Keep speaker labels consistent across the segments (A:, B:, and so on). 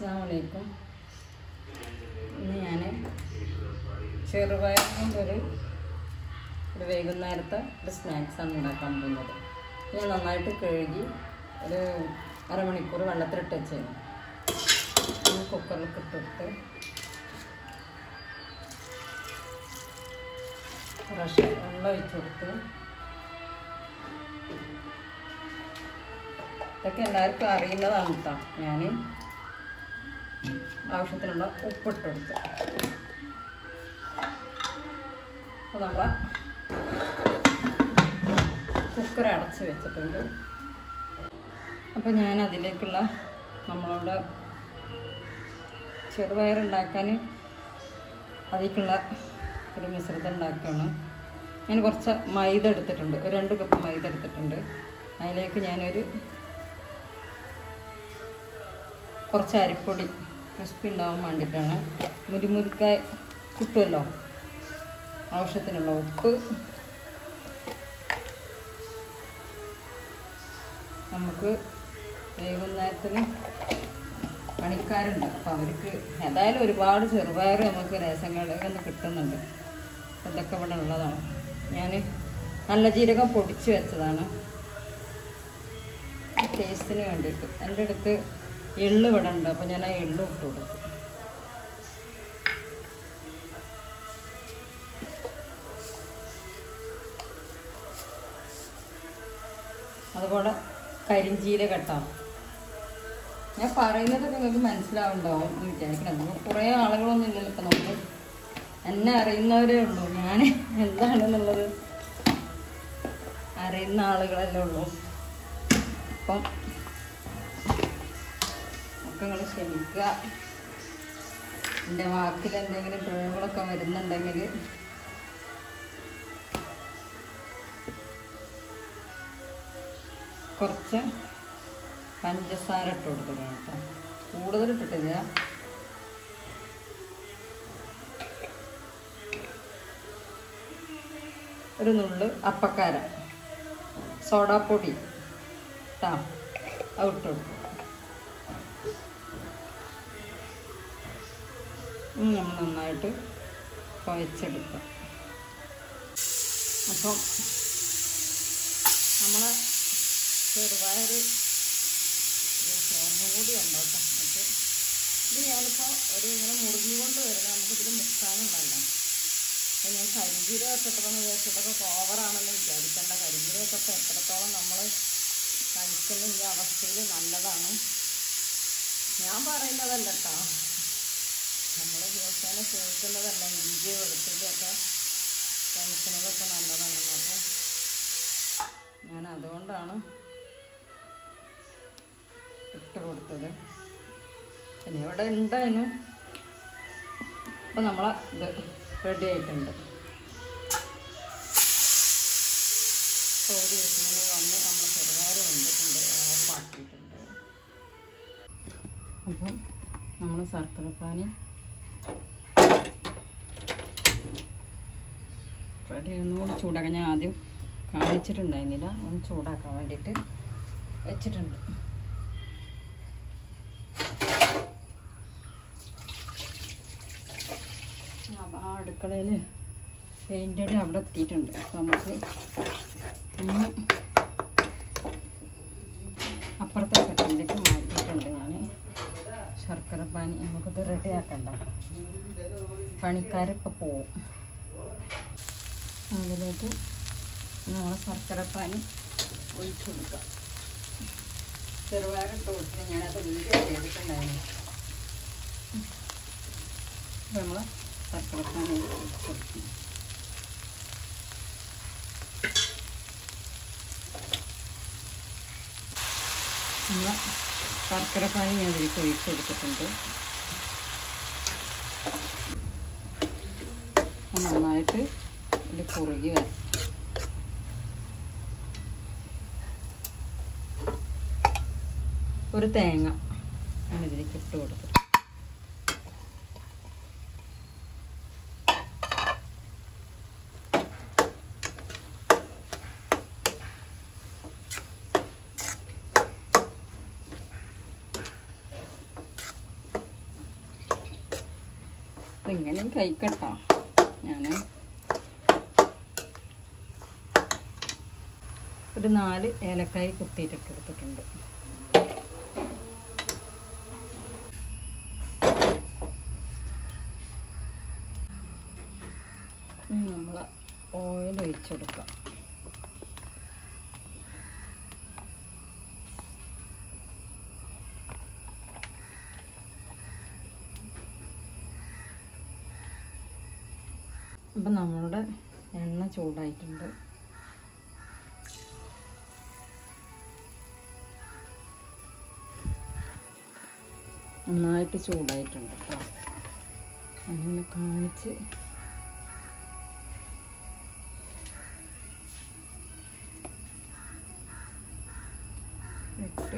A: അസ്സാമലൈക്കും ഇന്ന് ഞാൻ ചെറുപയർ കൊണ്ടൊരു ഒരു വൈകുന്നേരത്തെ ഒരു സ്നാക്സാണ് ഉണ്ടാക്കാൻ പോകുന്നത് ഞാൻ നന്നായിട്ട് കഴുകി ഒരു അരമണിക്കൂർ വെള്ളത്തിലിട്ട് വെച്ചേന് കുക്കറിൽ ഇട്ടിട്ട് കുറച്ച് വെള്ളം ഒഴിച്ച് കൊടുത്ത് ഇതൊക്കെ എല്ലാവർക്കും അറിയുന്നതാണ് കേട്ടോ ഞാൻ ആവശ്യത്തിനുള്ള ഉപ്പിട്ട് കൊടുത്തു അപ്പോൾ നമ്മൾ കുക്കർ അടച്ച് വെച്ചിട്ടുണ്ട് അപ്പോൾ ഞാൻ അതിലേക്കുള്ള നമ്മളുടെ ചെറുപയറുണ്ടാക്കാൻ അതിലേക്കുള്ള ഒരു മിശ്രിതം ഉണ്ടാക്കുകയാണ് ഞാൻ കുറച്ച് മൈദ എടുത്തിട്ടുണ്ട് ഒരു രണ്ട് കപ്പ് മൈദ എടുത്തിട്ടുണ്ട് അതിലേക്ക് ഞാനൊരു കുറച്ച് അരിപ്പൊടി ക്രിസ്പി ഉണ്ടാവാൻ വേണ്ടിയിട്ടാണ് മുരിമുരിക്കായ കിട്ടുമല്ലോ ആവശ്യത്തിനുള്ള ഉപ്പ് നമുക്ക് വൈകുന്നേരത്തിന് പണിക്കാരുണ്ട് അപ്പോൾ അവർക്ക് ഏതായാലും ഒരുപാട് ചെറുപയർ നമുക്ക് റേഷൻ കടയിൽ നിന്ന് കിട്ടുന്നുണ്ട് ഇതൊക്കെ ഇവിടെ ഉള്ളതാണ് ഞാൻ നല്ല ജീരകം പൊടിച്ച് വെച്ചതാണ് ടേസ്റ്റിന് വേണ്ടിയിട്ട് എൻ്റെ അടുത്ത് എള്ള് ഇവിടെ ഉണ്ട് അപ്പോൾ ഞാൻ ആ എള്ള് ഇട്ട് കൊടുക്കും അതുപോലെ കരിഞ്ചീര കെട്ടാം ഞാൻ പറയുന്നത് നിങ്ങൾക്ക് മനസ്സിലാവുണ്ടാവും എന്ന് വിചാരിക്കണം നമ്മൾ കുറേ ആളുകളൊന്നും ഇല്ലല്ലോ ഇപ്പം നമ്മൾ എന്നെ അറിയുന്നവരേ ഉള്ളൂ ഞാൻ എന്താണെന്നുള്ളത് അറിയുന്ന ആളുകളല്ലേ ഉള്ളൂ അപ്പം ഒക്കെ നിങ്ങൾ ക്ഷമിക്കുക എൻ്റെ വാക്കിൽ എന്തെങ്കിലും പിഴവുകളൊക്കെ വരുന്നുണ്ടെങ്കിൽ കുറച്ച് പഞ്ചസാര ഇട്ട് കൊടുക്കണം കേട്ടോ കൂടുതൽ ഇട്ടിട്ടില്ല ഒരു നുള്ള് അപ്പക്കാര സോഡാപ്പൊടി കേട്ടോ അത് ഇട്ട് കൊടുക്കും ഇനി നമ്മൾ നന്നായിട്ട് കുഴച്ചെടുക്കാം അപ്പം നമ്മളെ ചെറുപയർ ഒന്നുകൂടി ഉണ്ട് കേട്ടോ എന്നിട്ട് ഇത് ഞാനിപ്പോൾ ഒരു ഇങ്ങനെ മുറിഞ്ഞുകൊണ്ട് വരുന്നത് നമുക്കിതിൽ മുക്കാനുള്ളതല്ല അപ്പോൾ ഞാൻ കരിഞ്ചീരമൊക്കെ ഇട്ടതെന്ന് വിചാരിച്ചിട്ടൊക്കെ ഓവറാണെന്ന് വിചാരിക്കേണ്ട കരിഞ്ചീരമൊക്കെ ഇപ്പം എത്രത്തോളം നമ്മൾ കഴിക്കുന്ന ഈ അവസ്ഥയിൽ നല്ലതാണ് ഞാൻ പറയുന്നതല്ല കേട്ടോ നമ്മൾ ദിവസേന കേൾക്കുന്നതല്ല ഇഞ്ചി വെളുത്തുള്ളിയൊക്കെ കഴിക്കുന്നതൊക്കെ നല്ലതാണല്ലോ അപ്പോൾ ഞാൻ അതുകൊണ്ടാണ് ഇട്ട് കൊടുത്തത് പിന്നെ ഇവിടെ ഉണ്ടായിരുന്നു അപ്പോൾ നമ്മളെ ഇത് റെഡി ആയിട്ടുണ്ട് ഒരു ദിവസം വന്ന് നമ്മൾ ചെറുതാറ് വന്നിട്ടുണ്ട് ഓഫാക്കിയിട്ടുണ്ട് അപ്പം നമ്മൾ ശർക്കരപ്പാനി റെഡി ഒന്നുകൂടി ചൂടാക്കാൻ ഞാൻ ആദ്യം കാണിച്ചിട്ടുണ്ടായിരുന്നില്ല ഒന്ന് ചൂടാക്കാൻ വേണ്ടിയിട്ട് വെച്ചിട്ടുണ്ട് അപ്പം ആ അടുക്കളയിൽ പെയിൻ്റഡ് അവിടെ എത്തിയിട്ടുണ്ട് അപ്പം നമുക്ക് ഒന്ന് അപ്പുറത്തെ കട്ടിലേക്ക് മാറ്റിയിട്ടുണ്ട് ഞാൻ ശർക്കര പാനി നമുക്കിത് റെഡി ആക്കണ്ട പണിക്കാരിപ്പോൾ പോവും അതിലേക്ക് നമ്മൾ ശർക്കര പാനി ഒഴിച്ചു കൊടുക്കാം ചെറുപയറിട്ട് കൊടുത്തിട്ട് ഞാനത് വീഡിയോ ചെയ്തിട്ടുണ്ടായിരുന്നു നമ്മൾ ശർക്കര പാനി ഒഴിച്ച് കൊടുക്കും നമ്മൾ ശർക്കര പാനി ഞാൻ ഇതിലേക്ക് ഒഴിച്ച് കൊടുത്തിട്ടുണ്ട് നന്നായിട്ട് ഇത് കുറുകി വരും ഒരു തേങ്ങ ഞാൻ ഇതിലേക്ക് ഇട്ട് കൊടുത്തു ഇങ്ങനെ കഴിക്കട്ടോ ഞാൻ ഒരു നാല് ഏലക്കായി കുത്തിയിട്ടിട്ട് എടുത്തിട്ടുണ്ട് നമ്മൾ ഓയിൽ ഒഴിച്ചെടുക്കാം അപ്പം നമ്മളുടെ എണ്ണ ചൂടായിട്ടുണ്ട് നന്നായിട്ട് ചൂടായിട്ടുണ്ട് കേട്ടോ അങ്ങനെ കാണിച്ച് ഇട്ട്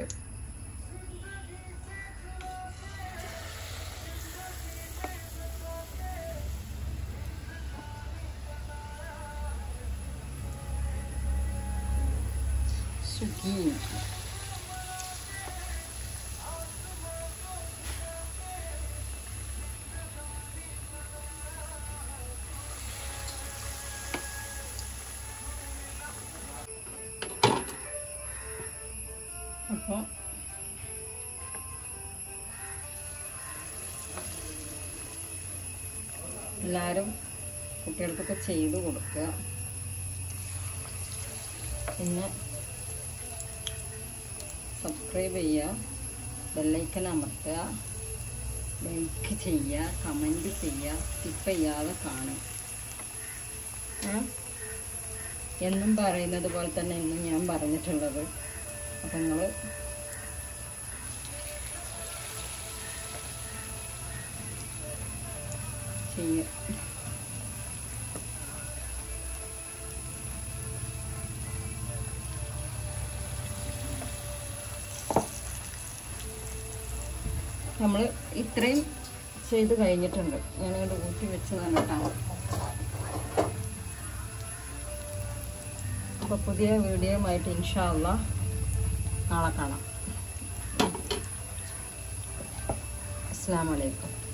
A: സുഖീന അപ്പോൾ എല്ലാവരും കുട്ടികൾക്കൊക്കെ ചെയ്ത് കൊടുക്കുക പിന്നെ സബ്സ്ക്രൈബ് ചെയ്യുക ബെല്ലൈക്കൻ അമർത്തുക ലൈക്ക് ചെയ്യുക കമൻറ്റ് ചെയ്യുക സ്കിപ്പ് ചെയ്യാതെ കാണുക ഏ? എന്നും പറയുന്നത് പോലെ തന്നെ ഇന്നും ഞാൻ പറഞ്ഞിട്ടുള്ളത് അപ്പം നിങ്ങൾ ചെയ്യുക നമ്മൾ ഇത്രയും ചെയ്ത് കഴിഞ്ഞിട്ടുണ്ട് ഞാനത് ഊറ്റി വെച്ചതാണ് കേട്ടോ അപ്പോൾ പുതിയ വീഡിയോയുമായിട്ട് ഇൻഷാല്ല നാളെ കാണാം അസ്സാം വലൈക്കും